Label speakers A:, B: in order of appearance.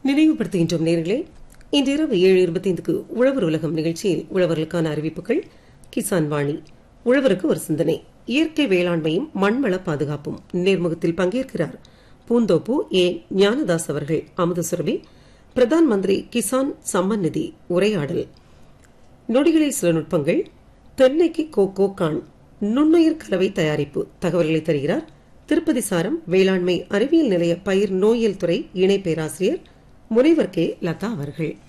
A: நினைவுபடுத்துகின்றோம் நேர்களே இன்றிரவு ஏழு இருபத்தைந்துக்கு உழவர் உலகம் நிகழ்ச்சியில் உழவர்களுக்கான அறிவிப்புகள் கிசான் வாணி உழவருக்கு ஒரு சிந்தனை இயற்கை வேளாண்மையும் மண்வள பாதுகாப்பும் நேர்முகத்தில் பங்கேற்கிறார் பூந்தோப்பு ஏ ஞானதாஸ் அவர்கள் அமுதசுரபி பிரதான் மந்திரி கிசான் சம்மன் நிதி உரையாடல் நொடிகளில் சில நுட்பங்கள் தென்னைக்கு கோகோ கான் நுண்ணுயிர் கலவை தயாரிப்பு தகவல்களை தருகிறார் திருப்பதி சாரம் வேளாண்மை அறிவியல் நிலைய பயிர் நோயியல் துறை இணை பேராசிரியர் முனைவர் கே லதா அவர்கள்